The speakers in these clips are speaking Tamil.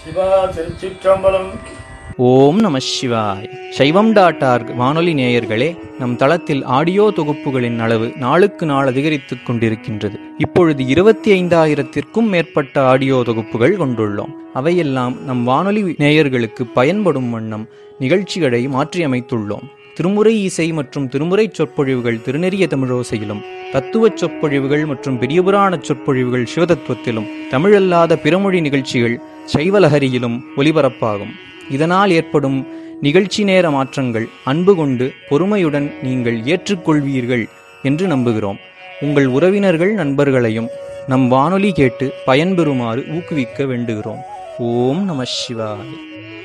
சிவா திருச்சிற்றம்பலம் ஓம் நம சிவாய் சைவம் டாட் ஆர்க் வானொலி நேயர்களே நம் தளத்தில் ஆடியோ தொகுப்புகளின் அளவு நாளுக்கு நாள் அதிகரித்துக் கொண்டிருக்கின்றது இப்பொழுது இருபத்தி ஐந்தாயிரத்திற்கும் மேற்பட்ட ஆடியோ தொகுப்புகள் கொண்டுள்ளோம் அவையெல்லாம் நம் வானொலி நேயர்களுக்கு பயன்படும் வண்ணம் நிகழ்ச்சிகளை மாற்றியமைத்துள்ளோம் திருமுறை இசை மற்றும் திருமுறை சொற்பொழிவுகள் திருநெறிய தமிழோசையிலும் தத்துவச் சொற்பொழிவுகள் மற்றும் பெரியபுராண சொற்பொழிவுகள் சிவதத்துவத்திலும் தமிழல்லாத பிறமொழி நிகழ்ச்சிகள் சைவலஹரியிலும் ஒலிபரப்பாகும் இதனால் ஏற்படும் நிகழ்ச்சி நேர மாற்றங்கள் அன்பு கொண்டு பொறுமையுடன் நீங்கள் ஏற்றுக்கொள்வீர்கள் என்று நம்புகிறோம் உங்கள் உறவினர்கள் நண்பர்களையும் நம் வானொலி கேட்டு பயன்பெறுமாறு ஊக்குவிக்க வேண்டுகிறோம் ஓம் நம சிவாய்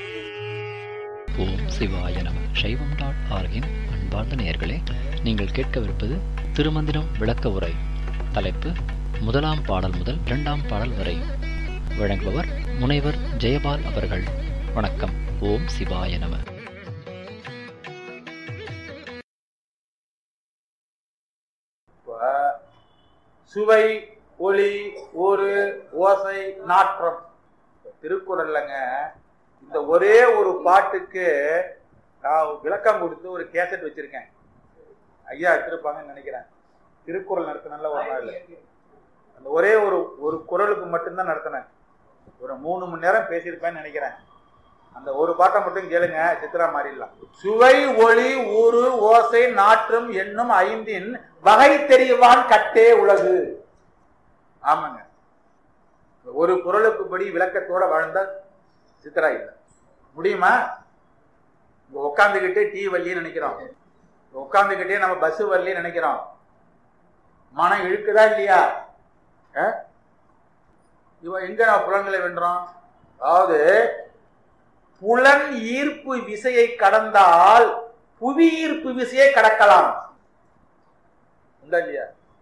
ஓம் சிவாய நம சைவம் டாட் ஆர்கின் அன்பார்ந்த நேயர்களே நீங்கள் கேட்கவிருப்பது திருமந்திரம் விளக்க உரை தலைப்பு முதலாம் பாடல் முதல் இரண்டாம் பாடல் வரை வழங்குபவர் முனைவர் ஜெயபால் அவர்கள் வணக்கம் ஓம் சிவாய நம இப்ப சுவை ஒளி ஒரு ஓசை நாற்றம் இப்ப திருக்குறள்லங்க இந்த ஒரே ஒரு பாட்டுக்கு நான் விளக்கம் கொடுத்து ஒரு கேசட் வச்சிருக்கேன் ஐயா எடுத்திருப்பாங்கன்னு நினைக்கிறேன் திருக்குறள் நடத்தினால ஒரு நாள் அந்த ஒரே ஒரு ஒரு குரலுக்கு மட்டும்தான் நடத்தினேன் ஒரு மூணு மணி நேரம் பேசியிருப்பேன்னு நினைக்கிறேன் அந்த ஒரு பாட்டை மட்டும் கேளுங்க சித்ரா மாறிடலாம் சுவை ஒளி ஊறு ஓசை நாற்றம் என்னும் ஐந்தின் வகை தெரிவான் கட்டே உலகு ஆமாங்க ஒரு குரலுக்கு படி விளக்கத்தோட வாழ்ந்த சித்ரா இல்லை முடியுமா இங்க உட்காந்துக்கிட்டே டீ வள்ளின்னு நினைக்கிறோம் இங்க உட்காந்துக்கிட்டே நம்ம பஸ் வரலன்னு நினைக்கிறோம் மனம் இழுக்குதா இல்லையா அஹ்? இவன் எங்க நம்ம புலன்களை வென்றோம் அதாவது புலன் ஈர்ப்பு விசையை கடந்தால் புவி ஈர்ப்பு விசையை கடக்கலாம் உண்டா இல்லையா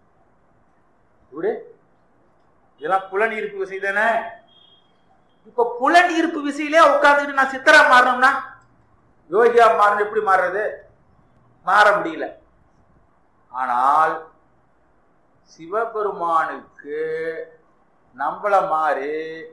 இப்படி இதெல்லாம் புலன் ஈர்ப்பு விசை தானே இப்ப புலன் ஈர்ப்பு விசையிலே உட்கார்ந்துட்டு நான் சித்தரா மாறணும்னா யோகியா மாறணும் எப்படி மாறுறது மாற முடியல ஆனால் சிவபெருமானுக்கு நம்மள மாதிரி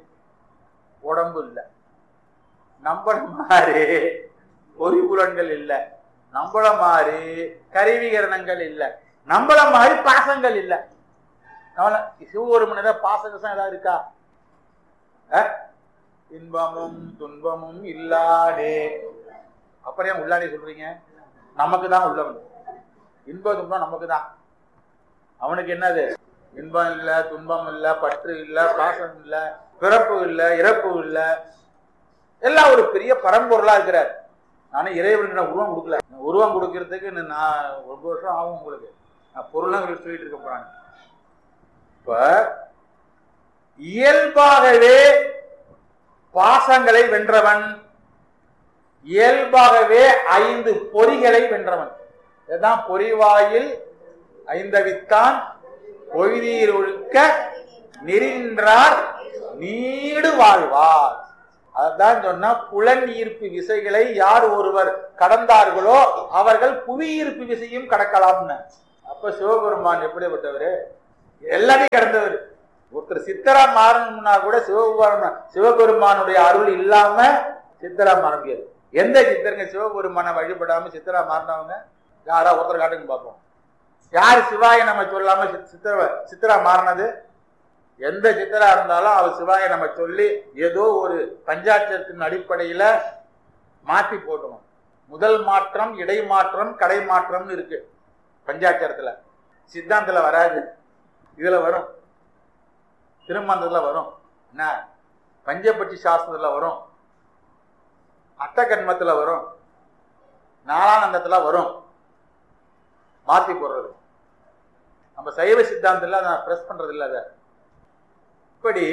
உடம்பு இல்லை நம்மள மாதிரி பொறிபுலன்கள் இல்லை நம்மள மாதிரி கருவிகரணங்கள் இல்லை நம்மள மாதிரி பாசங்கள் இல்லை நம்மள சிவபெருமன் ஏதாவது பாசகசம் ஏதாவது இருக்கா அஹ்? இன்பமும் துன்பமும் இல்லாடே அப்புறம் ஏன் உள்ளாடே சொல்றீங்க நமக்கு தான் உள்ளவன் இன்ப துன்பம் நமக்கு தான் அவனுக்கு என்னது இன்பம் இல்ல துன்பம் இல்ல பற்று இல்ல பாசம் இல்ல பிறப்பு இல்ல இறப்பு இல்ல எல்லாம் ஒரு பெரிய பரம்பொருளா இருக்கிறார் நானும் இறைவனுக்கு நான் உருவம் கொடுக்கல உருவம் கொடுக்கறதுக்கு இன்னும் நான் ரொம்ப வருஷம் ஆகும் உங்களுக்கு நான் பொருளாக சொல்லிட்டு இருக்க போறாங்க இப்ப இயல்பாகவே பாசங்களை வென்றவன் இயல்பாகவே ஐந்து பொறிகளை வென்றவன் இதுதான் பொறிவாயில் ஐந்தவித்தான் பொய்தீர் ஒழுக்க நெறின்றார் நீடு வாழ்வார் அதான் சொன்னா புலன் ஈர்ப்பு விசைகளை யார் ஒருவர் கடந்தார்களோ அவர்கள் புவி ஈர்ப்பு விசையும் கடக்கலாம்னு அப்ப சிவபெருமான் எப்படிப்பட்டவர் எல்லாத்தையும் கடந்தவர் ஒருத்தர் சித்தரா மாறணும்னா கூட சிவபெருமான் சிவபெருமானுடைய அருள் இல்லாம சித்தரா மாற முடியாது எந்த சித்தருங்க சிவபெருமானை வழிபடாம சித்தரா மாறினவங்க யாரா ஒருத்தர் காட்டுங்க பார்ப்போம் யார் சிவாய நம்ம சொல்லாம சித்- சித்திர சித்திரா மாறினது எந்த சித்திரா இருந்தாலும் அவர் சிவாய நம்ம சொல்லி ஏதோ ஒரு பஞ்சாட்சத்தின் அடிப்படையில மாற்றி போட்டணும் முதல் மாற்றம் இடை மாற்றம் கடை மாற்றம்னு இருக்கு பஞ்சாட்சரத்துல சித்தாந்தத்துல வராது இதுல வரும் திருமந்தத்துல வரும் என்ன பஞ்சபட்சி சாஸ்திரத்துல வரும் அட்டகன்மத்துல வரும் நாலானந்தத்துல வரும் மாத்தி போடுறது நம்ம சைவ சித்தாந்தத்துல அதை பிரஸ் பண்றது இல்ல அதை இப்படி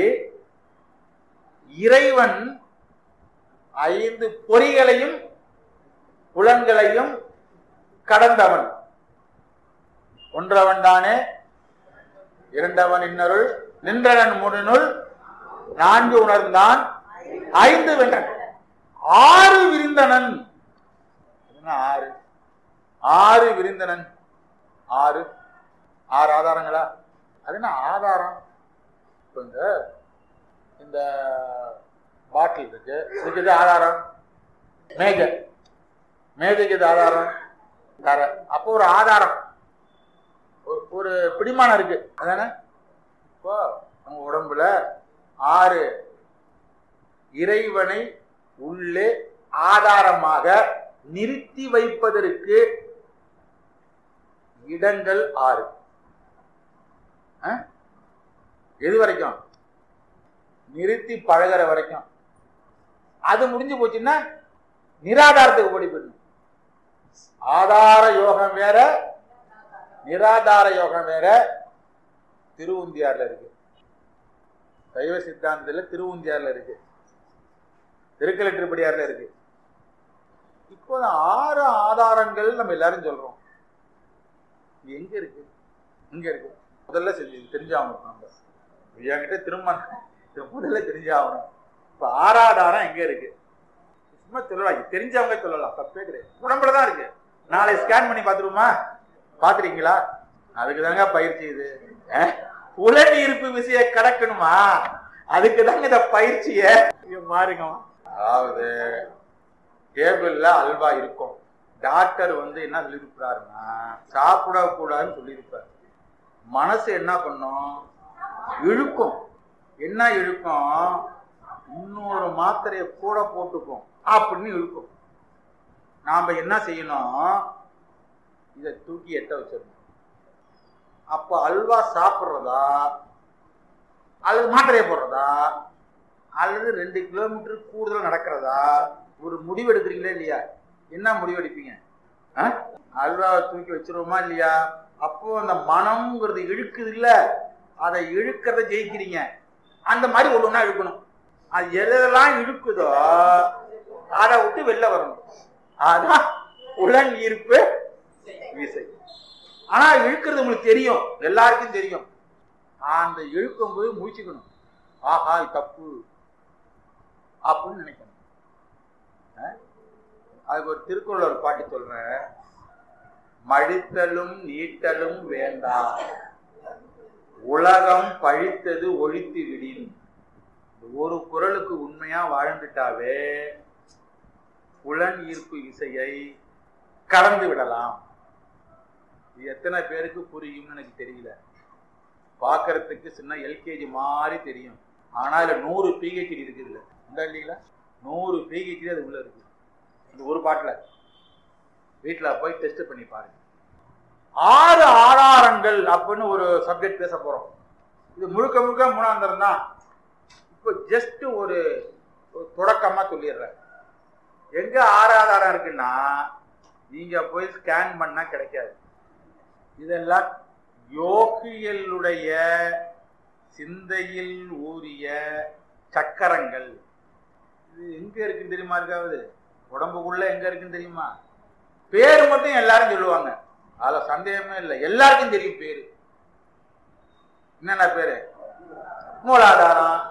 இறைவன் ஐந்து பொறிகளையும் புலன்களையும் கடந்தவன் ஒன்றவன் தானே இரண்டவன் இன்னருள் நின்றவன் முடனுள் நான்கு உணர்ந்தான் ஐந்து வென்றன் ஆறு விரிந்தனன் என்ன ஆறு ஆறு விரிந்தனன் ஆறு ஆறு ஆதாரங்களா அது என்ன ஆதாரம் இப்ப இந்த இந்த பாட்டில் இருக்கு இதுக்கு இது ஆதாரம் மேஜை மேஜைக்கு இது ஆதாரம் தர அப்போ ஒரு ஆதாரம் ஒரு- ஒரு பிடிமானம் இருக்கு அதானே இப்போ நம்ம உடம்புல ஆறு இறைவனை உள்ளே ஆதாரமாக நிறுத்தி வைப்பதற்கு இடங்கள் ஆறு ஆ? எது வரைக்கும் நிறுத்தி பழகுற வரைக்கும் அது முடிஞ்சு போச்சுன்னா நிராதாரத்துக்கு போடி போயிடணும் ஆதார யோகம் வேற நிராதார யோகம் வேற திருவுந்தியார்ல இருக்கு சைவ சித்தாந்தத்துல திருவுந்தியார்ல இருக்கு திருக்கலட்டிருப்படியார்ல இருக்கு இப்போ ஆறு ஆதாரங்கள் நம்ம எல்லாரும் சொல்றோம் இது எங்க இருக்கு இங்க இருக்கு முதல்ல செஞ்சு தெரிஞ்சாகணும் நம்ம என்கிட்ட திரும்ப இது முதல்ல தெரிஞ்சாகணும் இப்ப ஆறாதாரம் எங்க இருக்கு சும்மா சொல்லலாம் தெரிஞ்சவங்க சொல்லலாம் தப்பே கிடையாது உடம்புல தான் இருக்கு நாளை ஸ்கேன் பண்ணி பார்த்துருமா பாத்துறீங்களா அதுக்கு தாங்க பயிற்சி இது அஹ்? உலக இருப்பு விசைய கடக்கணுமா அதுக்கு தாங்க இந்த பயிற்சிய இங்க பாருங்க அதாவது டேபிள்ல அல்வா இருக்கும் டாக்டர் வந்து என்ன சொல்லியிருப்பாருன்னா சாப்பிடக்கூடாதுன்னு சொல்லியிருப்பாரு மனசு என்ன பண்ணும் இழுக்கும் என்ன இழுக்கும் இன்னொரு மாத்திரையை கூட போட்டுக்கும் அப்படின்னு இழுக்கும் நாம என்ன செய்யணும் இதை தூக்கி எட்ட வச்சிடணும் அப்போ அல்வா சாப்பிட்றதா அல்லது மாத்திரையை போடுறதா அல்லது ரெண்டு கிலோமீட்டர் கூடுதல் நடக்கிறதா ஒரு முடிவு எடுக்கிறீங்களா இல்லையா என்ன முடிவு எடுப்பீங்க ஆ? அல்வாவை தூக்கி வச்சிருவோமா இல்லையா அப்போ அந்த மனம்ங்கிறது இழுக்குது இல்ல அதை இழுக்கிறத ஜெயிக்கிறீங்க அந்த மாதிரி ஒன்று ஒன்றா இழுக்கணும் அது எதெல்லாம் இழுக்குதோ அதை விட்டு வெளில வரணும் அதான் உலன் ஈர்ப்பு விசை ஆனா இழுக்கிறது உங்களுக்கு தெரியும் எல்லாருக்கும் தெரியும் அந்த இழுக்கும் போது முடிச்சுக்கணும் ஆஹா இது தப்பு அப்படின்னு நினைக்கணும் அஹ்? அதுக்கு ஒரு திருக்குறள் ஒரு பாட்டு சொல்றேன் மழித்தலும் நீட்டலும் வேண்டாம் உலகம் பழித்தது ஒழித்து விடின் இந்த ஒரு குரலுக்கு உண்மையா வாழ்ந்துட்டாவே புலன் ஈர்ப்பு இசையை கடந்து விடலாம் இது எத்தனை பேருக்கு புரியும்னு எனக்கு தெரியல பார்க்கறதுக்கு சின்ன எல்கேஜி மாதிரி தெரியும் ஆனா இதுல நூறு பிஹெச்டி இருக்குது இல்ல இந்த இல்லைங்களா நூறு பிஹெச்டி அது உள்ள இருக்கு இந்த ஒரு பாட்டுல வீட்டுல போய் டெஸ்ட் பண்ணி பாருங்க ஆறு ஆதாரங்கள் அப்படின்னு ஒரு சப்ஜெக்ட் பேச போறோம் இது முழுக்க முழுக்க மூணாந்தரம் தான் இப்போ ஜஸ்ட் ஒரு ஒரு தொடக்கமா சொல்லிடுறேன் எங்க ஆறு ஆதாரம் இருக்குன்னா நீங்க போய் ஸ்கேன் பண்ணா கிடைக்காது இதெல்லாம் யோகியலுடைய சிந்தையில் ஊறிய சக்கரங்கள் இது எங்க இருக்குன்னு தெரியுமா இருக்காவது உடம்புக்குள்ள எங்க இருக்குன்னு தெரியுமா பேர் மட்டும் எல்லாரும் சொல்லுவாங்க அதுல சந்தேகமே இல்லை எல்லாருக்கும் தெரியும் பேரு என்னென்ன பேரு மூலாதாரம்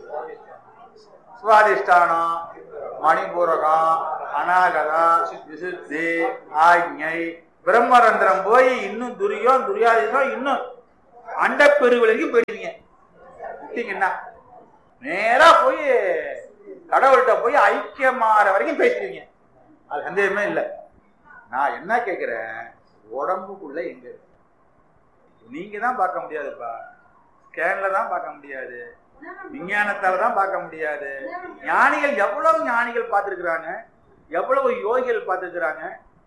சுவாதிஷ்டானம் மணிபூரகம் அநாகதம் விசுத்தி ஆக்ஞை பிரம்மரந்திரம் போய் இன்னும் துரியம் துரியாதீனம் இன்னும் அண்டப்பெரு வரைக்கும் போயிடுவீங்க விட்டீங்கன்னா நேரா போய் கடவுள்கிட்ட போய் ஐக்கியமாற வரைக்கும் பேசுவீங்க அது சந்தேகமே இல்லை நான் என்ன கேட்கிறேன் உடம்புக்குள்ள எங்க இருக்கு நீங்க தான் பார்க்க முடியாதுப்பா ஸ்கேன்ல தான் பார்க்க முடியாது விஞ்ஞானத்தால தான் பார்க்க முடியாது ஞானிகள் எவ்வளவு ஞானிகள் பார்த்துருக்குறாங்க எவ்வளவு யோகிகள் பார்த்துருக்குறாங்க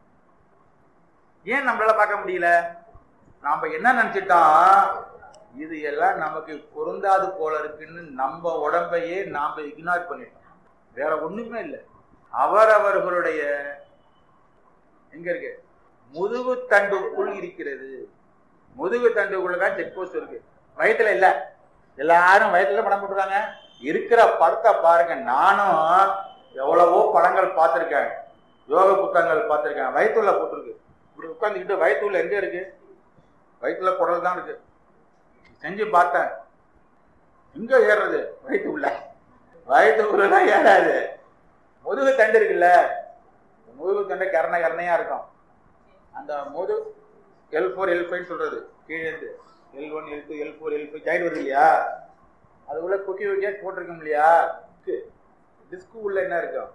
ஏன் நம்மளால பார்க்க முடியல நாம என்ன நினைச்சிட்டோம் இது எல்லாம் நமக்கு பொருந்தாது போல இருக்குன்னு நம்ம உடம்பையே நாம இக்னார் பண்ணிட்டோம் வேற ஒண்ணுமே இல்லை அவரவர்களுடைய எங்க இருக்கு முதுகு தண்டுக்குள் இருக்கிறது முதுகு தண்டுக்குள்ள தான் செக் போஸ்ட் இருக்கு வயிற்றுல இல்ல எல்லாரும் வயிற்றுல படம் போட்டுருக்காங்க இருக்கிற படத்தை பாருங்க நானும் எவ்வளவோ படங்கள் பார்த்துருக்கேன் யோக புத்தகங்கள் பார்த்துருக்கேன் வயிற்றுல போட்டிருக்கு இப்படி உட்காந்துக்கிட்டு வயிற்றுல எங்க இருக்கு வயிற்றுல குடல் தான் இருக்கு செஞ்சு பார்த்தேன் எங்க ஏறுறது வயிற்றுக்குள்ள வயிற்றுக்குள்ள தான் ஏறாது முதுகு தண்டு இருக்குல்ல முதுகு தண்டு கரண கரணையா இருக்கும் அந்த முது எல் ஃபோர் எல் ஃபைவ் சொல்றது கீழே இருந்து L one L two L four L five join வருது இல்லையா அதுக்குள்ள குக்கி குக்கியா போட்டிருக்கோம் இல்லையா இருக்கு. உள்ள என்ன இருக்கும்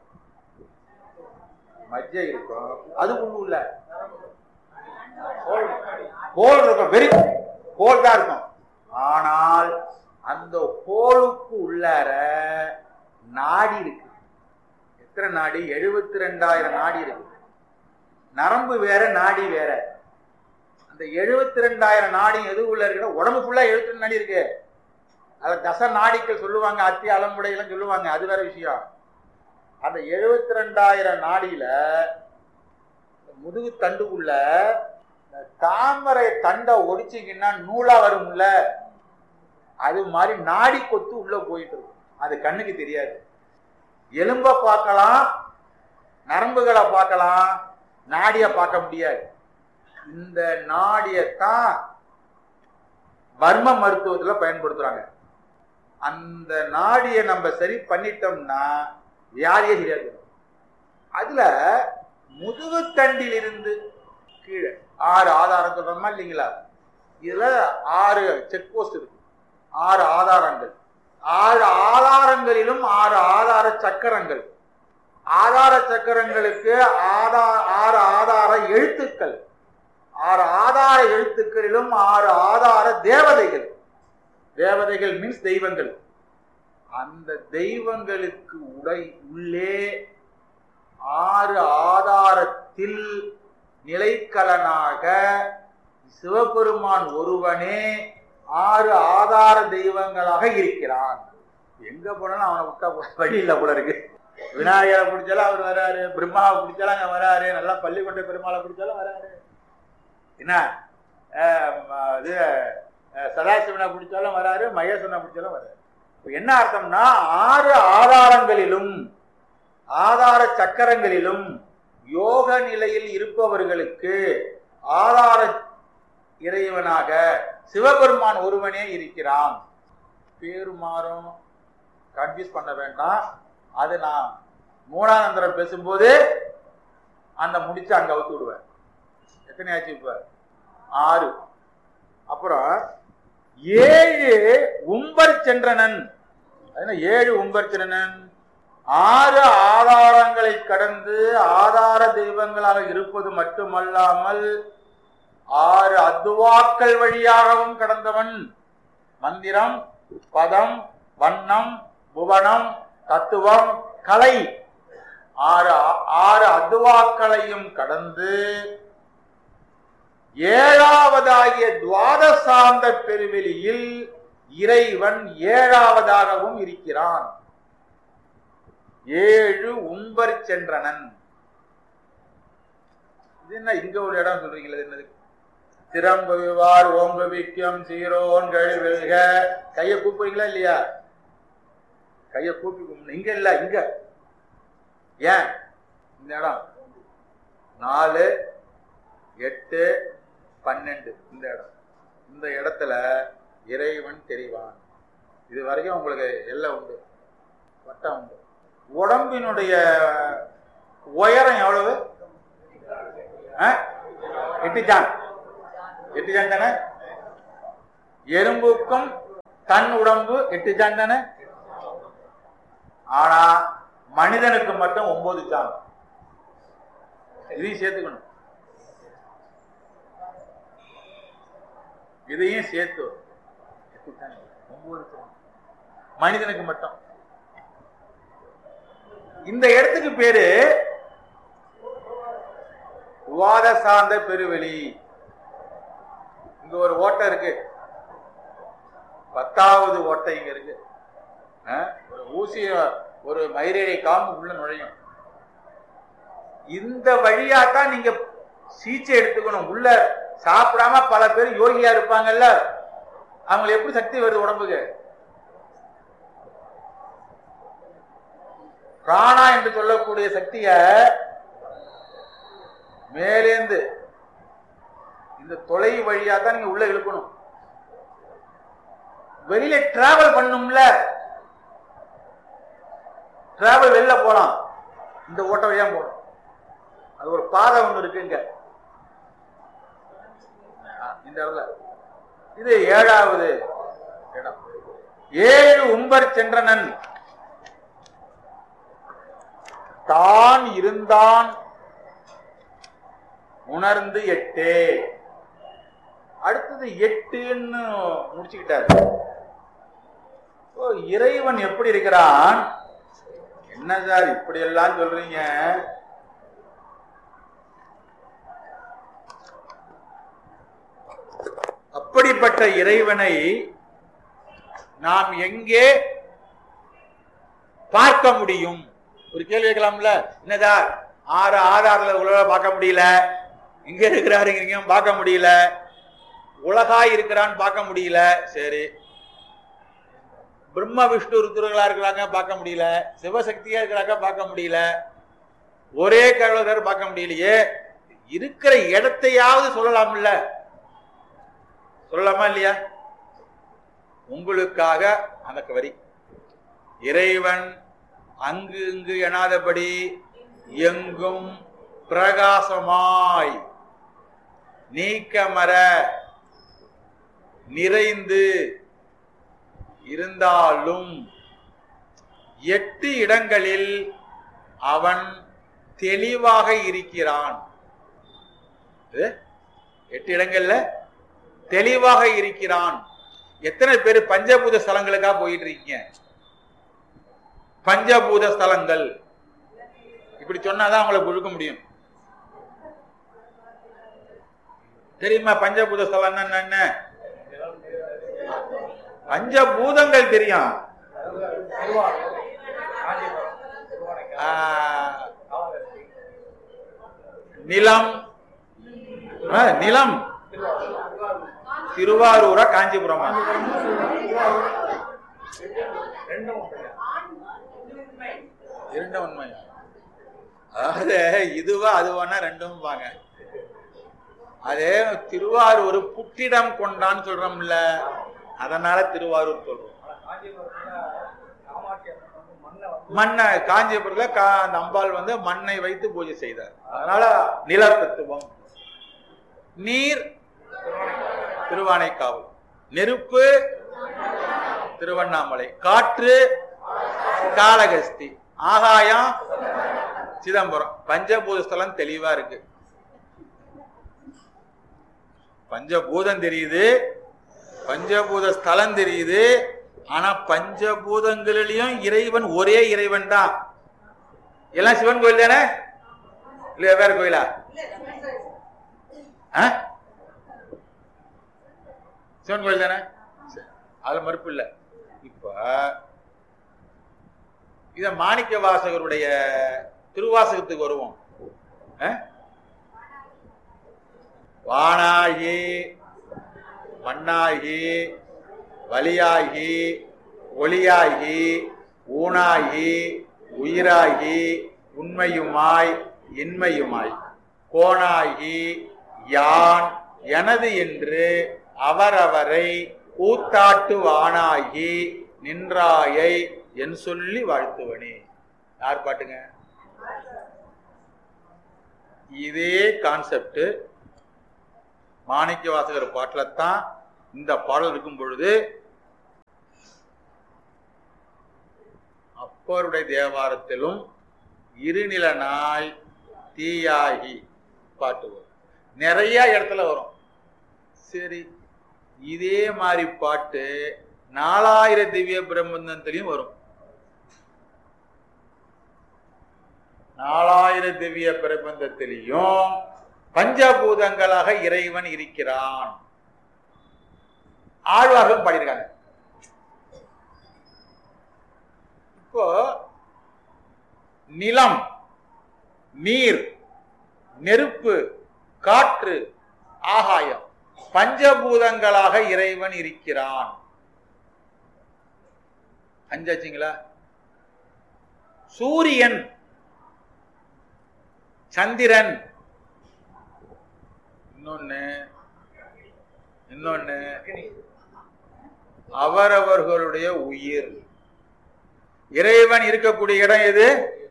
மஜ்ஜை இருக்கும் அதுக்குள்ள உள்ள ஹோல் இருக்கும் வெரி ஹோல் தான் இருக்கும் ஆனால் அந்த ஹோலுக்கு உள்ளார நாடி இருக்கு எத்தனை நாடி எழுபத்தி ரெண்டாயிரம் நாடி இருக்கு நரம்பு வேற நாடி வேற அந்த எழுபத்தி ரெண்டாயிரம் நாடி எது உள்ள இருக்குன்னா உடம்பு ஃபுல்லா எழுபத்தி ரெண்டு நாடி இருக்கு அத தச நாடிகள் சொல்லுவாங்க அத்தி அலமுடையெல்லாம் சொல்லுவாங்க அது வேற விஷயம் அந்த எழுபத்தி ரெண்டாயிரம் நாடியில முதுகு தண்டுக்குள்ள இந்த தாமரை தண்டை ஒடிச்சிங்கன்னா நூலா வரும்ல அது மாதிரி நாடி கொத்து உள்ள போயிட்டு இருக்கும் அது கண்ணுக்கு தெரியாது எலும்ப பார்க்கலாம் நரம்புகளை பார்க்கலாம் நாடிய பார்க்க முடியாது இந்த நாடியத்தான் வர்ம மருத்துவத்துல பயன்படுத்துறாங்க அந்த நாடியை நம்ம சரி பண்ணிட்டோம்னா வியாதியே தெரியாது அதுல முதுகுத்தண்டில் இருந்து கீழே ஆறு ஆதாரம் சொல்றோமா இல்லைங்களா இதுல ஆறு செக் போஸ்ட் இருக்கு ஆறு ஆதாரங்கள் ஆறு ஆதாரங்களிலும் ஆறு ஆதார சக்கரங்கள் ஆதார சக்கரங்களுக்கு ஆதா ஆறு ஆதார எழுத்துக்கள் ஆறு ஆதார எழுத்துக்களிலும் ஆறு ஆதார தேவதைகள் தேவதைகள் மீன்ஸ் தெய்வங்கள் அந்த தெய்வங்களுக்கு உடை உள்ளே ஆறு ஆதாரத்தில் நிலைக்கலனாக சிவபெருமான் ஒருவனே ஆறு ஆதார தெய்வங்களாக இருக்கிறான் எங்க போனாலும் அவனை விட்டா போ- வழி இல்லை போல இருக்கு விநாயகரை பிடிச்சாலும் அவர் வராரு பிரம்மாவை பிடிச்சாலும் அங்க வராரு நல்லா பள்ளிக்கொண்ட பெருமாளை பிடிச்சாலும் வராரு என்ன அஹ் ம- இது அஹ் சதாசிவனை பிடிச்சாலும் வராரு மகேஸ்வரனை பிடிச்சாலும் வராரு இப்ப என்ன அர்த்தம்னா ஆறு ஆதாரங்களிலும் ஆதார சக்கரங்களிலும் யோக நிலையில் இருப்பவர்களுக்கு ஆதார இறைவனாக சிவபெருமான் ஒருவனே இருக்கிறான் பேரு மாறும் கன்ஃபியூஸ் பண்ண வேண்டாம் அது நான் மூணானந்தரம் பேசும்போது அந்த முடிச்சு அங்க அவுத்து விடுவேன் எத்தனை ஆச்சு இப்ப ஆறு அப்புறம் ஏழு உம்பர் சென்றனன் அது என்ன ஏழு உம்பர் சென்றனன் ஆறு ஆதாரங்களை கடந்து ஆதார தெய்வங்களாக இருப்பது மட்டுமல்லாமல் ஆறு அத்துவாக்கள் வழியாகவும் கடந்தவன் மந்திரம் பதம் வண்ணம் புவனம் தத்துவம் கலை ஆறு ஆறு அத்துவாக்களையும் கடந்து ஏழாவதாகிய துவாதசாந்த பெருவெளியில் இறைவன் ஏழாவதாகவும் இருக்கிறான் ஏழு உம்பர் சென்றனன் இது என்ன இங்க ஒரு இடம் சொல்றீங்களா இது என்னது திறம்புவார் ஓம்பவிக்கம் சீரோன் கழிவெல்க கைய கூப்பிடுறீங்களா இல்லையா கைய கூப்பி கும்பிடணும். இங்க இல்ல இங்க ஏன் இந்த இடம் நாலு எட்டு பன்னெண்டு இந்த இடம் இந்த இடத்துல இறைவன் தெரிவான் இது வரைக்கும் உங்களுக்கு எல்லாம் உண்டு வட்டம் உண்டு உடம்பினுடைய உயரம் எவ்வளவு ஆ? எட்டு ஜான் எட்டு ஜான் தானே எறும்புக்கும் தன் உடம்பு எட்டு ஜான் தானே ஆனா மனிதனுக்கு மட்டும் ஒன்பது ஜான் இதையும் சேர்த்துக்கணும் இதையும் சேர்த்து எட்டு ஜான், ஒன்பது ஜான். மனிதனுக்கு மட்டும் இந்த இடத்துக்கு பேரு வாத சார்ந்த பெருவெளி இங்க ஒரு ஓட்டை இருக்கு பத்தாவது ஓட்டை இங்க இருக்கு ஆ? ஒரு ஊசிய ஒரு மயிரடை காம்பு உள்ள நுழையும் இந்த வழியா தான் நீங்க சீச்சை எடுத்துக்கணும் உள்ள சாப்பிடாம பல பேர் யோகியா இருப்பாங்கல்ல அவங்களுக்கு எப்படி சக்தி வருது உடம்புக்கு பிராணா என்று சொல்லக்கூடிய சக்திய மேலேந்து இந்த தொலை வழியா தான் நீங்க உள்ள இழுக்கணும் வெளியில டிராவல் பண்ணும்ல டிராவல் வெளில போலாம் இந்த ஓட்ட வழியா போகணும் அது ஒரு பாதை ஒண்ணு இருக்கு இங்க ஆ, இந்த இடத்துல இது ஏழாவது இடம் ஏழு உம்பர் சென்றனன் தான் இருந்தான் உணர்ந்து எட்டே அடுத்தது எட்டுன்னு முடிச்சுக்கிட்டாரு ஓ, இறைவன் எப்படி இருக்கிறான் என்ன சார் இப்படி எல்லாம் சொல்றீங்க அப்படிப்பட்ட இறைவனை நாம் எங்கே பார்க்க முடியும் ஒரு கேள்வி கேட்கலாம்ல என்னதா ஆறு ஆதாரத்துல உலக பார்க்க முடியல இங்க இருக்கிறாருங்கிறீங்க பார்க்க முடியல உலகாய் இருக்கிறான்னு பார்க்க முடியல சரி பிரம்ம விஷ்ணு ருத்ரர்களா இருக்கிறாங்க பார்க்க முடியல சிவசக்தியா இருக்கிறாங்க பார்க்க முடியல ஒரே கடவுளர் பார்க்க முடியலையே இருக்கிற இடத்தையாவது சொல்லலாம்ல சொல்லலாமா இல்லையா உங்களுக்காக அந்த வரி இறைவன் அங்கு இங்கு எனாதபடி எங்கும் பிரகாசமாய் நீக்கமர நிறைந்து இருந்தாலும் எட்டு இடங்களில் அவன் தெளிவாக இருக்கிறான் இது, எட்டு இடங்கள்ல தெளிவாக இருக்கிறான் எத்தனை பேர் பஞ்சபூத ஸ்தலங்களுக்கா போயிட்டு இருக்கீங்க பஞ்சபூத ஸ்தலங்கள் இப்படி சொன்னாதான் அவங்களை கொடுக்க முடியும் தெரியுமா பஞ்சபூத ஸ்தலம் என்ன பஞ்சபூதங்கள் தெரியும் ஆ, நிலம் ஆ, நிலம் திருவாரூரா காஞ்சிபுரமா இரண்டும் உண்மை அதாவது இதுவா அதுவானா ரெண்டும் பாங்க அதே திருவாரூர் புட்டிடம் கொண்டான்னு சொல்றோம்ல அதனால திருவாரூர் சொல்றோம் மண்ணை காஞ்சிபுரத்துல கா- அந்த அம்பாள் வந்து மண்ணை வைத்து பூஜை செய்தார் அதனால நிலத்தத்துவம் நீர் திருவானைக்காவல் நெருப்பு திருவண்ணாமலை காற்று காளகஸ்தி ஆகாயம் சிதம்பரம் பஞ்சபூத ஸ்தலம் தெளிவா இருக்கு பஞ்சபூதம் தெரியுது பஞ்சபூத ஸ்தலம் தெரியுது ஆனா பஞ்சபூதங்களிலையும் இறைவன் ஒரே இறைவன் தான் எல்லாம் சிவன் கோயில் தானே இல்ல வேற கோயிலா ஆ? சிவன் கோயில் தானே சரி. அதுல மறுப்பு இல்ல இப்ப இத மாணிக்க வாசகருடைய திருவாசகத்துக்கு வருவோம் ஆ? வானாகி மண்ணாகி வலியாகி ஒளியாகி ஊனாகி உயிராகி உண்மையுமாய் இன்மையுமாய் கோணாகி யான் எனது என்று அவரவரை கூத்தாட்டுவானாகி நின்றாயை என் சொல்லி வாழ்த்துவனே யார் பாட்டுங்க இதே கான்செப்ட் மாணிக்க வாசகர் பாட்டுல தான் இந்த பாடல் இருக்கும் பொழுது அப்பருடைய தேவாரத்திலும் இருநில நாய் தீயாகி பாட்டு வரும் நிறைய இடத்துல வரும் சரி இதே மாதிரி பாட்டு நாலாயிர திவ்ய பிரபந்தத்திலையும் வரும் நாலாயிர திவ்ய பிரபந்தத்திலையும் பஞ்சபூதங்களாக இறைவன் இருக்கிறான் ஆழ்வார்களும் பாடியிருக்காங்க இப்போ நிலம் நீர் நெருப்பு காற்று ஆகாயம் பஞ்சபூதங்களாக இறைவன் இருக்கிறான் அஞ்சாச்சுங்களா சூரியன் சந்திரன் இன்னொன்னு இன்னொன்னு அவரவர்களுடைய உயிர் இறைவன் இருக்கக்கூடிய இடம் எது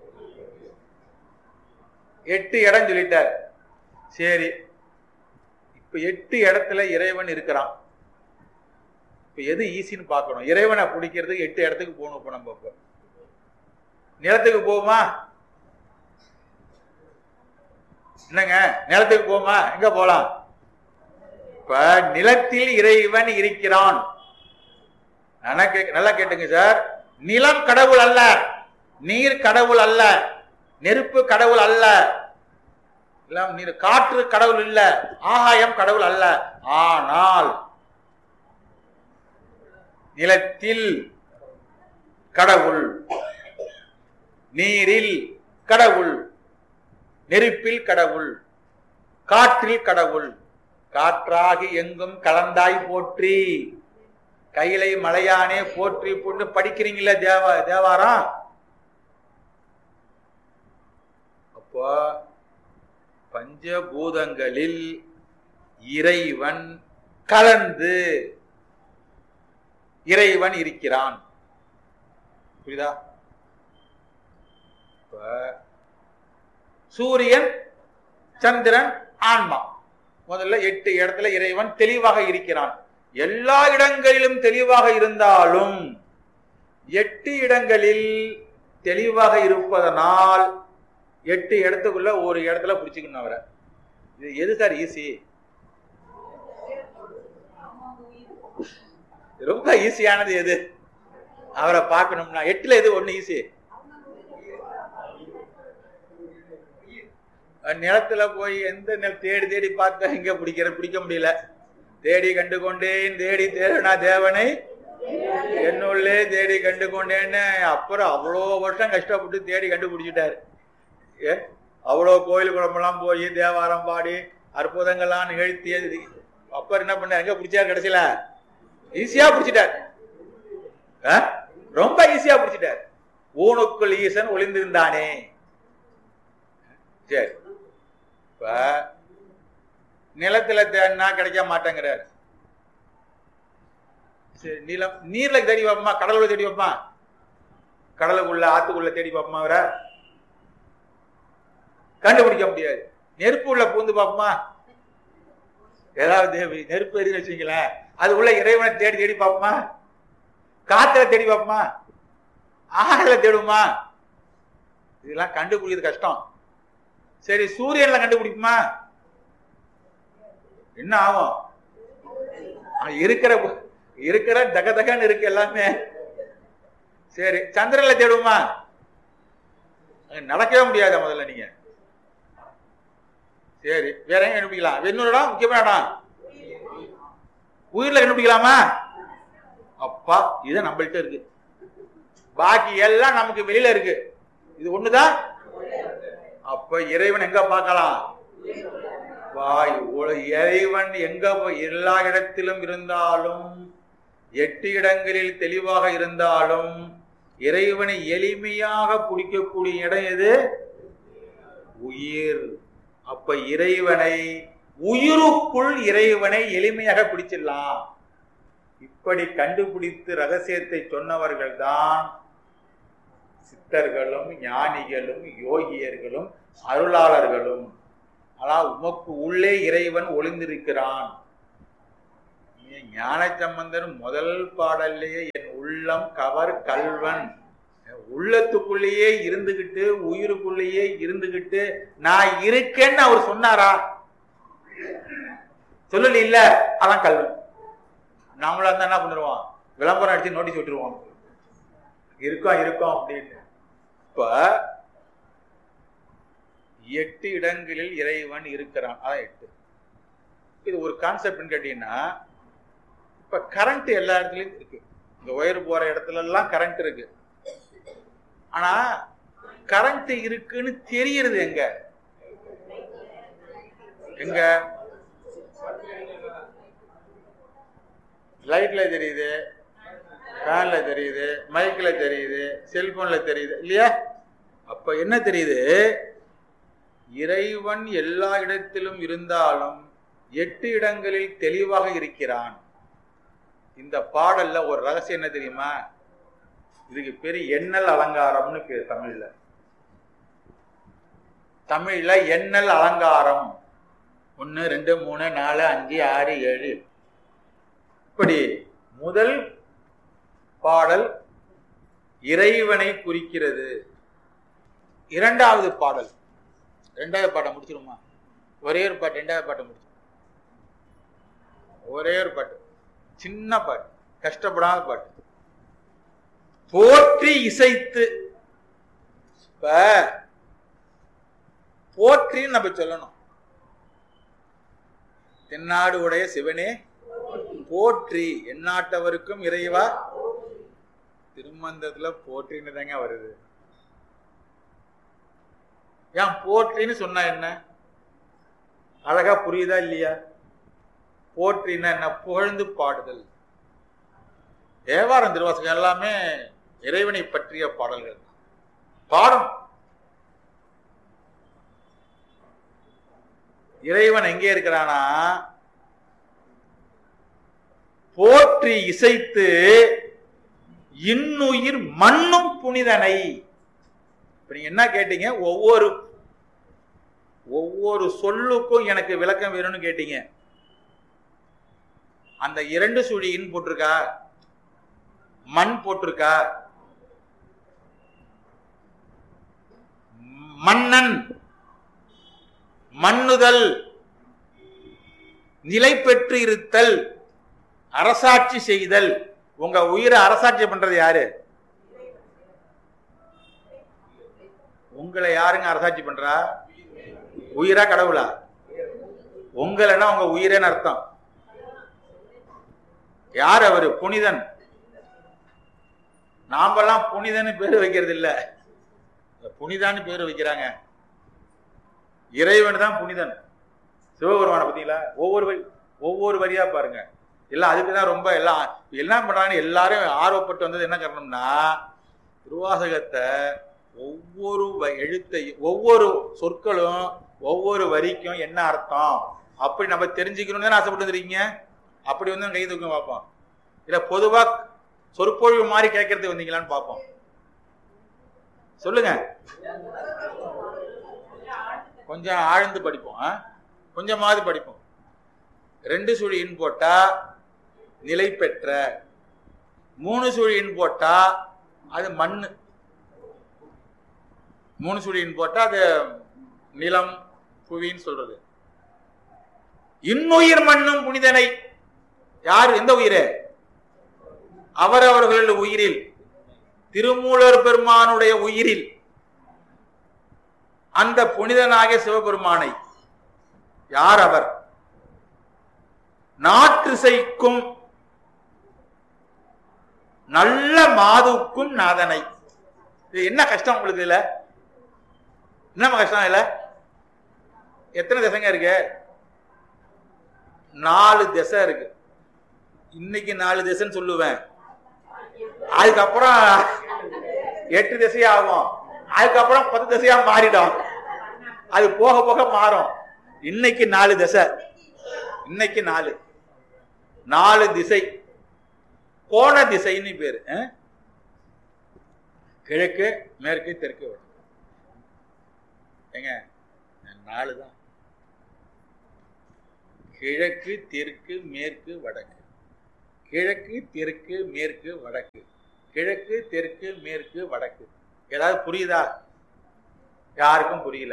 எட்டு இடம் சொல்லிட்டார் சரி இப்ப எட்டு இடத்துல இறைவன் இருக்கிறான் இப்ப எது ஈஸின்னு பார்க்கணும் இறைவனை பிடிக்கிறதுக்கு எட்டு இடத்துக்கு போகணும் இப்ப நம்ம இப்ப நிலத்துக்கு போவோமா என்னங்க நிலத்துக்கு போமா எங்க போலாம் இப்ப நிலத்தில் இறைவன் இருக்கிறான் நல்லா கே- நல்லா கேட்டுங்க சார் நிலம் கடவுள் அல்ல நீர் கடவுள் அல்ல நெருப்பு கடவுள் அல்ல இல்ல நீர் காற்று கடவுள் இல்ல ஆகாயம் கடவுள் அல்ல ஆனால் நிலத்தில் கடவுள் நீரில் கடவுள் நெருப்பில் கடவுள் காற்றில் கடவுள் காற்றாகி எங்கும் கலந்தாய் போற்றி கையிலை மலையானே போற்றி பொண்ணு படிக்கிறீங்களா தேவா தேவாரம் அப்போ பஞ்சபூதங்களில் இறைவன் கலந்து இறைவன் இருக்கிறான் புரியுதா இப்ப சூரியன் சந்திரன் ஆன்மா முதல்ல எட்டு இடத்துல இறைவன் தெளிவாக இருக்கிறான் எல்லா இடங்களிலும் தெளிவாக இருந்தாலும் எட்டு இடங்களில் தெளிவாக இருப்பதனால் எட்டு இடத்துக்குள்ள ஒரு இடத்துல பிடிச்சிக்கணும் அவரை இது எது சார் ஈஸி ரொம்ப ஈஸியானது எது அவரை பார்க்கணும்னா எட்டுல எது ஒண்ணு ஈஸி நிலத்துல போய் எந்த நில தேடி தேடி பார்த்தா இங்க பிடிக்கிற பிடிக்க முடியல தேடி கண்டு கொண்டேன் தேடி தேடனா தேவனை என்னுள்ளே தேடி கண்டு கொண்டேன்னு அப்புறம் அவ்வளோ வருஷம் கஷ்டப்பட்டு தேடி கண்டுபிடிச்சிட்டாரு ஏ அவ்வளோ கோயில் குளமெல்லாம் போய் தேவாரம் பாடி அற்புதங்கள்லாம் நிகழ்த்தி அப்புறம் என்ன பண்ணார் எங்க பிடிச்சார் கடைசியில ஈஸியா பிடிச்சிட்டார் ஆ? ரொம்ப ஈஸியா பிடிச்சிட்டார் ஊனுக்குள் ஈசன் ஒளிந்திருந்தானே சரி இப்ப நிலத்துல தேடினா கிடைக்க மாட்டேங்கிறார் சரி நிலம் நீர்ல தேடி பார்ப்போமா கடலுள்ள தேடி பார்ப்போமா கடலுக்குள்ள ஆத்துக்குள்ள தேடி பார்ப்போமா அவரை கண்டுபிடிக்க முடியாது நெருப்பு உள்ள பூந்து பார்ப்போமா ஏதாவது நெருப்பு எரிஞ்சு வச்சுங்களேன் அது உள்ள இறைவனை தேடி தேடி பார்ப்போமா காத்துல தேடி பார்ப்போமா ஆறுல தேடுமா இதெல்லாம் கண்டுபிடிக்கிறது கஷ்டம் சரி சூரியன்ல கண்டுபிடிக்குமா என்ன ஆகும் அங்க இருக்கிற இருக்கிற தக தகன்னு இருக்கு எல்லாமே சரி சந்திரன்ல தேடுமா அங்க நடக்கவே முடியாது முதல்ல நீங்க சரி வேற எங்க கண்டுபிடிக்கலாம் இன்னொரு இடம் முக்கியமான இடம் உயிர்ல கண்டுபிடிக்கலாமா அப்பா இது நம்மள்ட்ட இருக்கு பாக்கி எல்லாம் நமக்கு வெளியில இருக்கு இது ஒண்ணுதான் அப்ப இறைவன் எங்க பார்க்கலாம் வாய் உல- இறைவன் எங்க போய் எல்லா இடத்திலும் இருந்தாலும் எட்டு இடங்களில் தெளிவாக இருந்தாலும் இறைவனை எளிமையாக பிடிக்கக்கூடிய இடம் எது உயிர் அப்ப இறைவனை உயிருக்குள் இறைவனை எளிமையாக பிடிச்சிடலாம் இப்படி கண்டுபிடித்து ரகசியத்தை சொன்னவர்கள் தான் சித்தர்களும் ஞானிகளும் யோகியர்களும் அருளாளர்களும் ஆனால் உமக்கு உள்ளே இறைவன் ஒளிந்திருக்கிறான் ஞான சம்பந்தர் முதல் பாடல்லையே என் உள்ளம் கவர் கல்வன் உள்ளத்துக்குள்ளேயே இருந்துகிட்டு உயிருக்குள்ளேயே இருந்துகிட்டு நான் இருக்கேன்னு அவர் சொன்னாரா சொல்லல இல்ல அதான் கல்வன் நாமளா இருந்தா என்ன பண்ணிடுவோம் விளம்பரம் அடிச்சு நோட்டீஸ் விட்டுருவோம் இருக்கோம் இருக்கோம் அப்படின்னு இப்ப எட்டு இடங்களில் இறைவன் இருக்கிறான் அதான் எட்டு இது ஒரு கான்செப்ட்னு கேட்டீங்கன்னா இப்ப கரண்ட் எல்லா இடத்துலயும் இருக்கு இந்த ஒயர் போற இடத்துல எல்லாம் கரண்ட் இருக்கு ஆனா கரண்ட் இருக்குன்னு தெரியறது எங்க எங்க லைட்ல தெரியுது ஃபேன்ல தெரியுது மைக்ல தெரியுது செல்போன்ல தெரியுது இல்லையா அப்ப என்ன தெரியுது இறைவன் எல்லா இடத்திலும் இருந்தாலும் எட்டு இடங்களில் தெளிவாக இருக்கிறான் இந்த பாடல்ல ஒரு ரகசியம் என்ன தெரியுமா இதுக்கு பேரு எண்ணல் அலங்காரம்னு பேர் தமிழ்ல தமிழ்ல எண்ணல் அலங்காரம் ஒன்னு ரெண்டு மூணு நாலு அஞ்சு ஆறு ஏழு இப்படி முதல் பாடல் இறைவனை குறிக்கிறது இரண்டாவது பாடல் இரண்டாவது பாடம் முடிச்சிருமா ஒரே ஒரு பாட்டு ரெண்டாவது பாட்டு முடிச்சு ஒரே ஒரு பாட்டு சின்ன பாட்டு கஷ்டப்படாத பாட்டு போற்றி இசைத்து இப்ப போற்றின்னு நம்ம சொல்லணும் தென்னாடு உடைய சிவனே போற்றி எந்நாட்டவருக்கும் இறைவா திருமந்தத்துல போற்றின்னு தாங்க வருது ஏன் போற்றின்னு சொன்னா என்ன அழகா புரியுதா இல்லையா போற்றின்னா என்ன புகழ்ந்து பாடுதல் தேவாரம் திருவாசகம் எல்லாமே இறைவனை பற்றிய பாடல்கள் பாடம் இறைவன் எங்கே இருக்கிறானா போற்றி இசைத்து இன்னுயிர் மண்ணும் புனிதனை இப்ப நீங்க என்ன கேட்டீங்க ஒவ்வொரு ஒவ்வொரு சொல்லுக்கும் எனக்கு விளக்கம் வேணும்னு கேட்டீங்க அந்த இரண்டு சுழி இன் போட்டிருக்கா மண் போட்டிருக்கா மன்னன் மண்ணுதல் நிலை பெற்று இருத்தல் அரசாட்சி செய்தல் உங்க உயிரை அரசாட்சி பண்றது யாரு உங்களை யாருங்க அரசாட்சி பண்றா உயிரா கடவுளா உங்களைன்னா உங்க உயிரேன்னு அர்த்தம் யார் அவரு புனிதன் நாமெல்லாம் புனிதன்னு பேர் வைக்கிறது இல்ல புனிதான்னு பேர் வைக்கிறாங்க இறைவன் தான் புனிதன் சிவபெருமான பார்த்தீங்களா ஒவ்வொரு வரி ஒவ்வொரு வரியா பாருங்க எல்லாம் அதுக்கு தான் ரொம்ப எல்லாம் என்ன பண்றாங்கன்னு எல்லாரும் ஆர்வப்பட்டு வந்தது என்ன காரணம்னா திருவாசகத்தை ஒவ்வொரு வ- எழுத்தையும் ஒவ்வொரு சொற்களும் ஒவ்வொரு வரிக்கும் என்ன அர்த்தம் அப்படி நம்ம தெரிஞ்சுக்கணும்னு தானே ஆசைப்பட்டு வந்துருக்கீங்க அப்படி வந்து கை தூக்கம் பார்ப்போம் இல்ல பொதுவா சொற்பொழிவு மாதிரி கேட்கறதுக்கு வந்தீங்களான்னு பார்ப்போம் சொல்லுங்க கொஞ்சம் ஆழ்ந்து படிப்போம் ஆ? கொஞ்சமாவது படிப்போம் ரெண்டு சுழி இன் போட்டா நிலை பெற்ற மூணு சுழி இன் போட்டா அது மண்ணு மூணு சுழி இன் போட்டா அது நிலம் புவின்னு சொல்றது இன்னுயிர் மண்ணும் புனிதனை யார் எந்த உயிரே அவரவர்கள் உயிரில் திருமூலர் பெருமானுடைய உயிரில் அந்த புனிதனாகிய சிவபெருமானை யார் அவர் நாற்றிசைக்கும் நல்ல மாதுக்கும் நாதனை இது என்ன கஷ்டம் உங்களுக்கு இதுல என்ன கஷ்டம் இல்ல எத்தனை திசைங்க இருக்கு நாலு திசை இருக்கு இன்னைக்கு நாலு திசைன்னு சொல்லுவேன் அதுக்கப்புறம் எட்டு திசையா ஆகும் அதுக்கப்புறம் பத்து திசையா மாறிடும் அது போக போக மாறும் இன்னைக்கு நாலு திசை இன்னைக்கு நாலு நாலு திசை கோண திசைன்னு பேரு அஹ்? கிழக்கு மேற்கு தெற்கு வடக்கு. ஏங்க நாலு தான் கிழக்கு தெற்கு மேற்கு வடக்கு கிழக்கு தெற்கு மேற்கு வடக்கு கிழக்கு தெற்கு மேற்கு வடக்கு ஏதாவது புரியுதா யாருக்கும் புரியல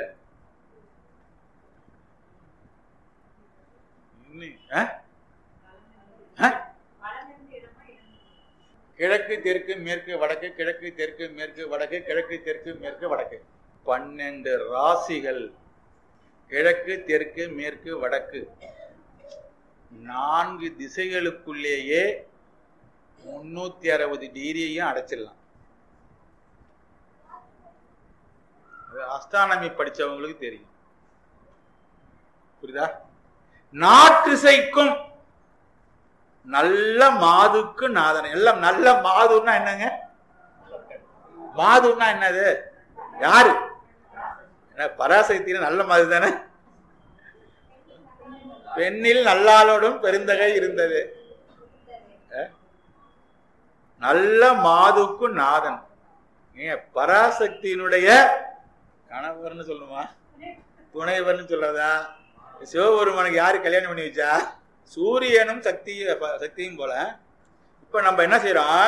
இன்னும், ஆ? ஆ? கிழக்கு தெற்கு மேற்கு வடக்கு கிழக்கு தெற்கு மேற்கு வடக்கு கிழக்கு தெற்கு மேற்கு வடக்கு பன்னெண்டு ராசிகள் கிழக்கு தெற்கு மேற்கு வடக்கு நான்கு திசைகளுக்குள்ளேயே முன்னூத்தி அறுபது டிகிரியையும் அடைச்சிடலாம் அது அஸ்ட்ரானமி படிச்சவங்களுக்கு தெரியும் புரியுதா நாற்றிசைக்கும் நல்ல மாதுக்கு நாதனை எல்லாம் நல்ல மாதுன்னா என்னங்க மாதுன்னா என்னது யாரு என்ன பராசக்தியில நல்ல மாது தானே பெண்ணில் நல்லாளோடும் பெருந்தகை இருந்தது அஹ்? நல்ல மாதுக்கு நாதன் ஏன் பராசக்தியினுடைய கணவர்னு சொல்லுமா துணைவர்னு சொல்றதா சிவபெருமானுக்கு யாரு கல்யாணம் பண்ணி வச்சா சூரியனும் சக்தி சக்தியும் போல இப்ப நம்ம என்ன செய்யறோம்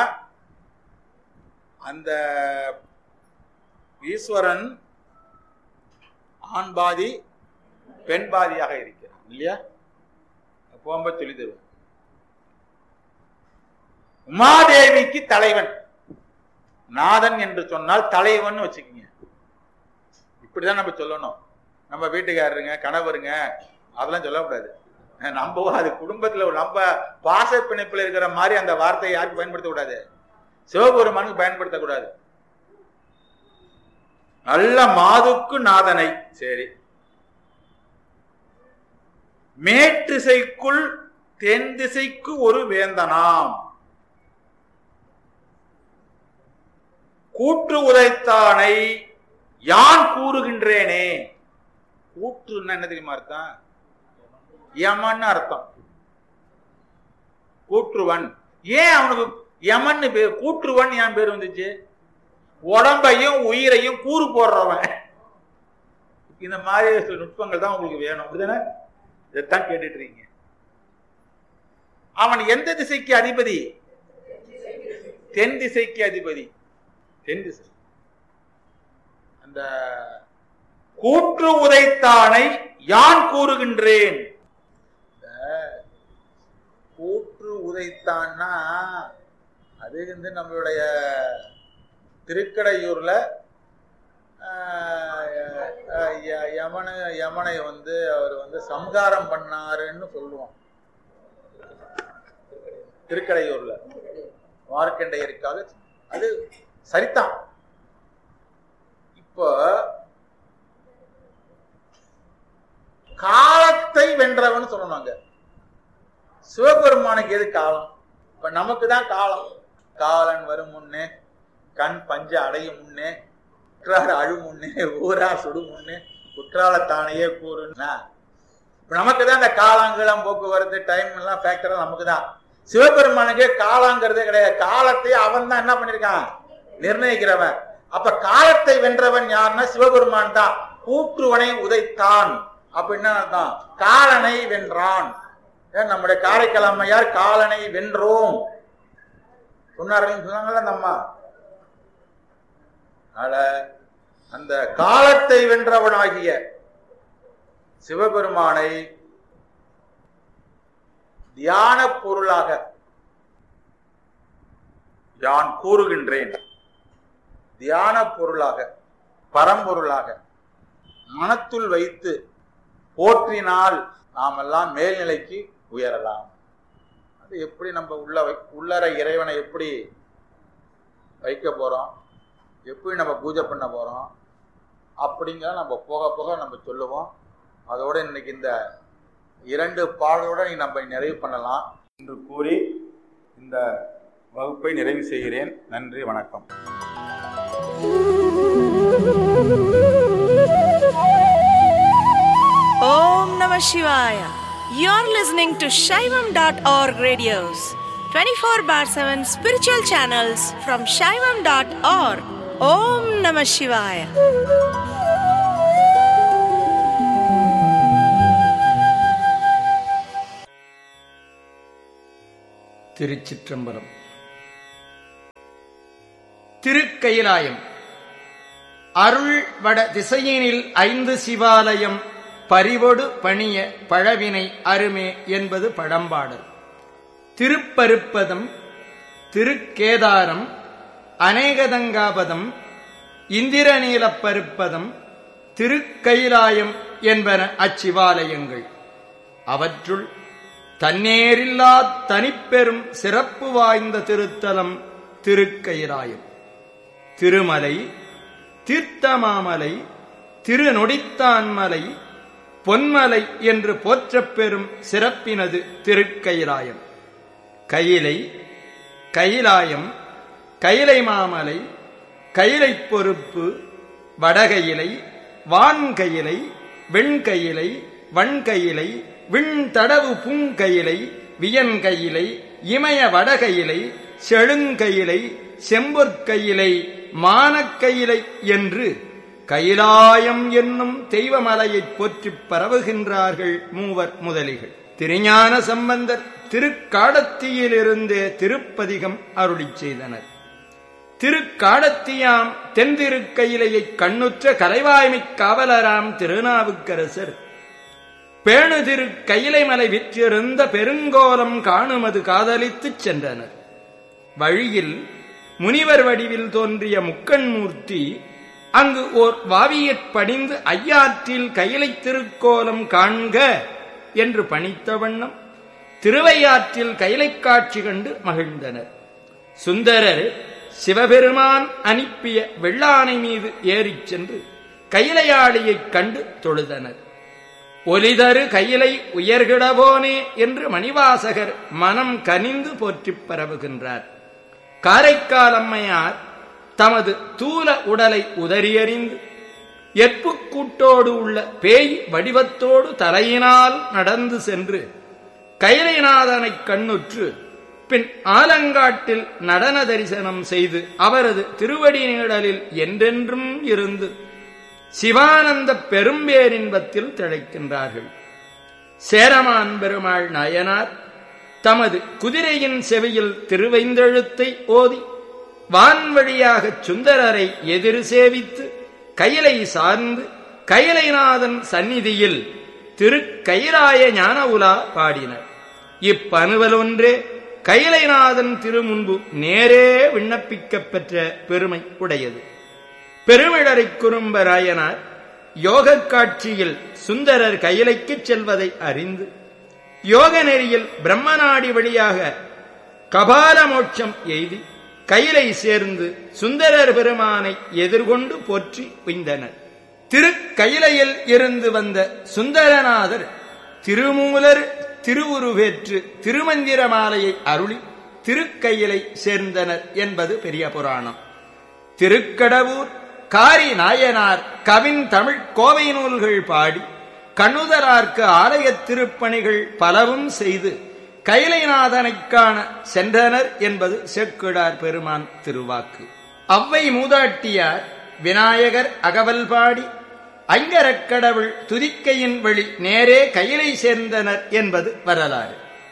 அந்த ஈஸ்வரன் ஆண் பாதி பெண் பாதியாக இருக்கிறான் இல்லையா போம்ப சொல்லி தருவேன் உமாதேவிக்கு தலைவன் நாதன் என்று சொன்னால் தலைவன் வச்சுக்கோங்க இப்படிதான் நம்ம சொல்லணும் நம்ம வீட்டுக்காரருங்க கணவருங்க அதெல்லாம் சொல்லக்கூடாது நம்ம அது குடும்பத்துல ஒரு நம்ம பாச பிணைப்புல இருக்கிற மாதிரி அந்த வார்த்தையை யாருக்கு பயன்படுத்த கூடாது சிவபெருமானுக்கு பயன்படுத்தக்கூடாது நல்ல மாதுக்கு நாதனை சரி மேற்றிசைக்குள் தென் திசைக்கு ஒரு வேந்தனாம் கூற்று உதைத்தானை யான் கூறுகின்றேனே கூற்றுன்னா என்ன தெரியுமா அர்த்தம் யமன்னு அர்த்தம் கூற்றுவன் ஏன் அவனுக்கு யமன்னு பேர் கூற்றுவன் ஏன் பேர் வந்துச்சு உடம்பையும் உயிரையும் கூறு போடுறவன் இந்த மாதிரி சில நுட்பங்கள் தான் உங்களுக்கு வேணும் அப்படிதானே இதைத்தான் கேட்டுட்டு இருக்கீங்க அவன் எந்த திசைக்கு அதிபதி தென் திசைக்கு அதிபதி தென் திசை அந்த கூற்று உதைத்தானை யான் கூறுகின்றேன் இந்த கூற்று உதைத்தான்னா அது வந்து நம்மளுடைய திருக்கடையூர்ல ஆஹ், அஹ், ய- யமன யமனை வந்து அவர் வந்து சம்ஹாரம் பண்ணாருன்னு சொல்லுவோம் திருக்கடையூர்ல மார்க்கண்டையருக்காக அது சரிதான் இப்போ காலத்தை வென்றவன் சொல்லணுங்க சிவபெருமானுக்கு எது காலம் இப்ப நமக்கு தான் காலம் காலன் வரும் முன்னே கண் பஞ்ச அடையும் முன்னே குற்றால அழு முன்னே ஊரா சுடு முன்னே குற்றாலத்தானையே கூறுன்னா இப்ப நமக்கு தான் இந்த காலாங்கலம் போக்குவரத்து டைம் எல்லாம் ஃபேக்டர் நமக்கு தான் சிவபெருமானுக்கு காலாங்கிறதே கிடையாது காலத்தை அவன் தான் என்ன பண்ணிருக்கான் நிர்ணயிக்கிறவன் அப்ப காலத்தை வென்றவன் யாருன்னா சிவபெருமான் தான் கூற்றுவனை உதைத்தான் அப்படின்னா அர்த்தம் காலனை வென்றான் ஏன் நம்முடைய காரைக்கால் அம்மையார் காலனை வென்றோம் சொன்னார்கள் சொன்னாங்கல்ல அந்த அம்மா அதனால அந்த காலத்தை வென்றவனாகிய சிவபெருமானை தியான பொருளாக யான் கூறுகின்றேன் தியான பொருளாக பரம்பொருளாக மனத்துள் வைத்து போற்றினால் நாமெல்லாம் மேல்நிலைக்கு உயரலாம் அது எப்படி நம்ம உள்ள வை உள்ளற இறைவனை எப்படி வைக்க போறோம் எப்படி நம்ம பூஜை பண்ண போறோம் அப்படிங்கிற நம்ம போக போக நம்ம சொல்லுவோம் அதோட இன்னைக்கு இந்த இரண்டு பாடலோட நீ நம்ம நிறைவு பண்ணலாம் என்று கூறி இந்த வகுப்பை நிறைவு செய்கிறேன் நன்றி வணக்கம் Om Namah Shivaya. You're listening to Shaivam.org radios, 24 bar 7 spiritual channels from Shaivam.org. Om Namah Shivaya. திருச்சிற்றம்பலம் திருக்கயிலாயம் அருள் வட திசையினில் ஐந்து சிவாலயம் பரிவொடு பணிய பழவினை அருமே என்பது பழம்பாடல் திருப்பருப்பதம் திருக்கேதாரம் அநேகதங்காபதம் இந்திரநீலப்பருப்பதம் திருக்கயிலாயம் என்பன அச்சிவாலயங்கள் அவற்றுள் தன்னேரில்லா தனிப்பெரும் சிறப்பு வாய்ந்த திருத்தலம் திருக்கயிலாயம் திருமலை தீர்த்தமாமலை திருநொடித்தான்மலை பொன்மலை என்று போற்றப் பெறும் சிறப்பினது திருக்கயிலாயம் கயிலை கயிலாயம் கயிலை மாமலை கயிலை பொறுப்பு வடகயிலை வான்கயிலை வெண்கயிலை வன்கயிலை விண்தடவு பூங்கயிலை வியன்கயிலை இமய வடகயிலை செழுங்கயிலை செம்பொற்கயிலை மானக்கயிலை என்று கைலாயம் என்னும் தெய்வமலையைப் போற்றிப் பரவுகின்றார்கள் மூவர் முதலிகள் திருஞான சம்பந்தர் திருக்காடத்தியிலிருந்தே திருப்பதிகம் அருளிச் செய்தனர் திருக்காடத்தியாம் தென்திருக்கையிலையைக் கண்ணுற்ற கலைவாய்மைக் காவலராம் திருநாவுக்கரசர் பேணுதிரு கையிலைமலை விற்றிருந்த பெருங்கோலம் காணுமது காதலித்துச் சென்றனர் வழியில் முனிவர் வடிவில் தோன்றிய முக்கண்மூர்த்தி அங்கு ஓர் வாவியற் படிந்து ஐயாற்றில் கையிலை திருக்கோலம் காண்க என்று பணித்த வண்ணம் திருவையாற்றில் கைலை காட்சி கண்டு மகிழ்ந்தனர் சுந்தரர் சிவபெருமான் அனுப்பிய வெள்ளானை மீது ஏறிச் சென்று கையிலையாளியைக் கண்டு தொழுதனர் ஒலிதரு கையிலை உயர்கிடவோனே என்று மணிவாசகர் மனம் கனிந்து போற்றிப் பரவுகின்றார் காரைக்கால் அம்மையார் தமது தூல உடலை உதறியறிந்து எப்புக்கூட்டோடு உள்ள பேய் வடிவத்தோடு தலையினால் நடந்து சென்று கைலைநாதனைக் கண்ணுற்று பின் ஆலங்காட்டில் நடன தரிசனம் செய்து அவரது திருவடி நீழலில் என்றென்றும் இருந்து சிவானந்த பெரும்பேரின்பத்தில் திளைக்கின்றார்கள் சேரமான் பெருமாள் நாயனார் தமது குதிரையின் செவியில் திருவைந்தெழுத்தை ஓதி வான்வழியாகச் சுந்தரரை எதிர் சேவித்து கையிலை சார்ந்து கையிலைநாதன் சந்நிதியில் திருக்கயிலாய ஞான உலா பாடினர் இப்பணுவலொன்றே கையிலைநாதன் திருமுன்பு நேரே விண்ணப்பிக்கப் பெற்ற பெருமை உடையது பெருமிழரை குறும்பராயனார் யோகக் காட்சியில் சுந்தரர் கையிலைக்குச் செல்வதை அறிந்து யோக நெறியில் பிரம்மநாடி வழியாக கபால மோட்சம் எய்தி கையிலை சேர்ந்து சுந்தரர் பெருமானை எதிர்கொண்டு போற்றி உய்ந்தனர் திருக்கயிலையில் இருந்து வந்த சுந்தரநாதர் திருமூலர் திருவுருவேற்று திருமந்திர மாலையை அருளி திருக்கையிலை சேர்ந்தனர் என்பது பெரிய புராணம் திருக்கடவூர் காரி நாயனார் கவின் தமிழ் கோவை நூல்கள் பாடி கண்ணுதரார்க்கு ஆலயத் திருப்பணிகள் பலவும் செய்து கைலைநாதனைக் காண சென்றனர் என்பது செக்கிடார் பெருமான் திருவாக்கு அவ்வை மூதாட்டியார் விநாயகர் அகவல் பாடி ஐங்கரக்கடவுள் துதிக்கையின் வழி நேரே கையிலை சேர்ந்தனர் என்பது வரலாறு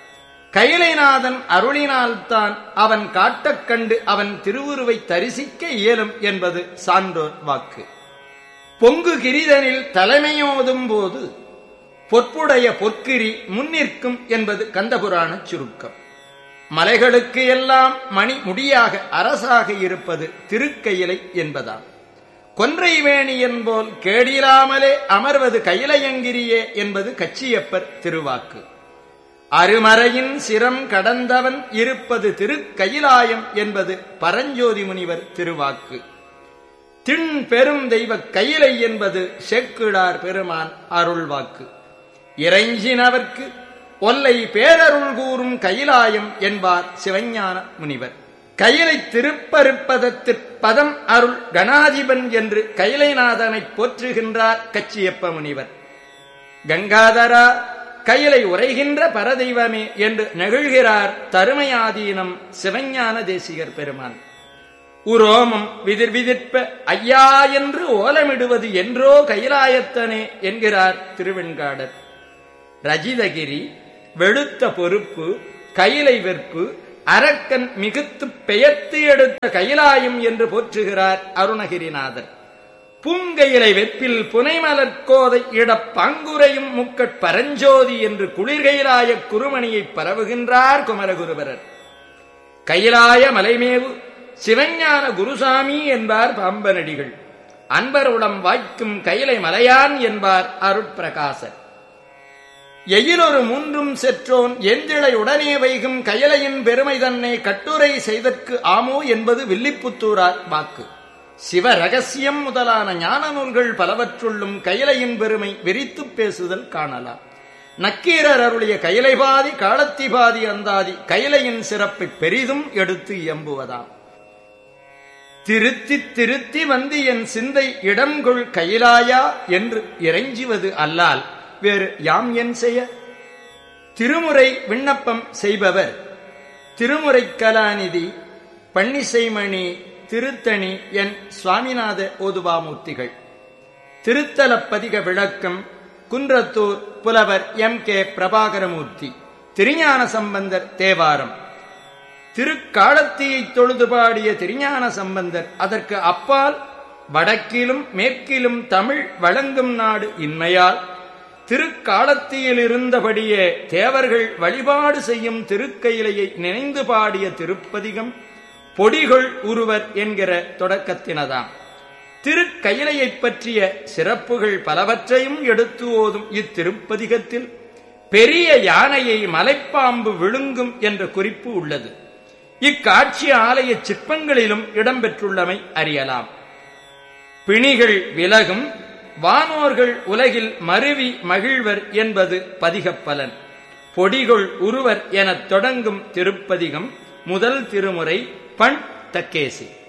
கைலைநாதன் அருளினால்தான் அவன் காட்டக் கண்டு அவன் திருவுருவை தரிசிக்க இயலும் என்பது சான்றோர் வாக்கு பொங்கு கிரிதனில் தலைமையோதும் போது பொற்புடைய பொற்கிரி முன்னிற்கும் என்பது கந்தபுராணச் சுருக்கம் மலைகளுக்கு எல்லாம் மணி முடியாக அரசாக இருப்பது திருக்கையிலை என்பதாம் கொன்றைவேணி என்போல் கேடிலாமலே அமர்வது கையிலையங்கிரியே என்பது கச்சியப்பர் திருவாக்கு அருமறையின் சிரம் கடந்தவன் இருப்பது திருக்கயிலாயம் என்பது பரஞ்சோதி முனிவர் திருவாக்கு திண் பெரும் தெய்வ கையிலை என்பது செக்கிடார் பெருமான் அருள்வாக்கு இறைஞ்சினவர்க்கு ஒல்லை பேரருள் கூறும் கையிலாயம் என்பார் சிவஞான முனிவர் கையிலை திருப்பருப்பதத்திற் பதம் அருள் கணாதிபன் என்று கைலைநாதனை போற்றுகின்றார் கச்சியப்ப முனிவர் கங்காதரா கையிலை உரைகின்ற பரதெய்வமே என்று நெகிழ்கிறார் தருமையாதீனம் சிவஞான தேசிகர் பெருமான் உரோமம் விதிர் விதிர்ப்ப ஐயா என்று ஓலமிடுவது என்றோ கைலாயத்தனே என்கிறார் திருவெண்காடர் ரஜிதகிரி வெளுத்த பொறுப்பு கையிலை வெற்பு அரக்கன் மிகுத்து பெயர்த்து எடுத்த கைலாயம் என்று போற்றுகிறார் அருணகிரிநாதர் பூங்கையிலை வெப்பில் புனைமலர்கோதை இடப் பாங்குரையும் முக்கட் பரஞ்சோதி என்று குளிர்கையிலாய குருமணியை பரவுகின்றார் குமரகுருபரர் கைலாய மலைமேவு சிவஞான குருசாமி என்பார் பாம்பனடிகள் அன்பருடம் வாய்க்கும் கைலை மலையான் என்பார் அருட்பிரகாசர் எயிலொரு மூன்றும் செற்றோன் எந்திழை உடனே வைகும் கயலையின் பெருமை தன்னை கட்டுரை செய்தற்கு ஆமோ என்பது வில்லிப்புத்தூரார் வாக்கு சிவ ரகசியம் முதலான ஞான நூல்கள் பலவற்றுள்ளும் கயலையின் பெருமை விரித்துப் பேசுதல் காணலாம் நக்கீரர் அருளிய கைலை பாதி காலத்தி பாதி அந்தாதி கைலையின் சிறப்பை பெரிதும் எடுத்து இயம்புவதாம் திருத்தி திருத்தி வந்து என் சிந்தை இடம்கொள் கையிலாயா என்று இறைஞ்சுவது அல்லால் வேறு யாம் என் செய்ய திருமுறை விண்ணப்பம் செய்பவர் திருமுறை கலாநிதி பன்னிசைமணி திருத்தணி என் சுவாமிநாத ஓதுவாமூர்த்திகள் திருத்தலப்பதிக விளக்கம் குன்றத்தூர் புலவர் எம் கே பிரபாகரமூர்த்தி திருஞான சம்பந்தர் தேவாரம் திருக்காலத்தியை தொழுது பாடிய திருஞான சம்பந்தர் அதற்கு அப்பால் வடக்கிலும் மேற்கிலும் தமிழ் வழங்கும் நாடு இன்மையால் திருக்காலத்தியில் இருந்தபடியே தேவர்கள் வழிபாடு செய்யும் திருக்கையிலையை நினைந்து பாடிய திருப்பதிகம் பொடிகள் உருவர் என்கிற தொடக்கத்தினதாம் திருக்கயிலையைப் பற்றிய சிறப்புகள் பலவற்றையும் எடுத்து ஓதும் இத்திருப்பதிகத்தில் பெரிய யானையை மலைப்பாம்பு விழுங்கும் என்ற குறிப்பு உள்ளது இக்காட்சி ஆலய சிற்பங்களிலும் இடம்பெற்றுள்ளமை அறியலாம் பிணிகள் விலகும் வானோர்கள் உலகில் மருவி மகிழ்வர் என்பது பதிகப்பலன் பொடிகள் உருவர் எனத் தொடங்கும் திருப்பதிகம் முதல் திருமுறை பண் தக்கேசி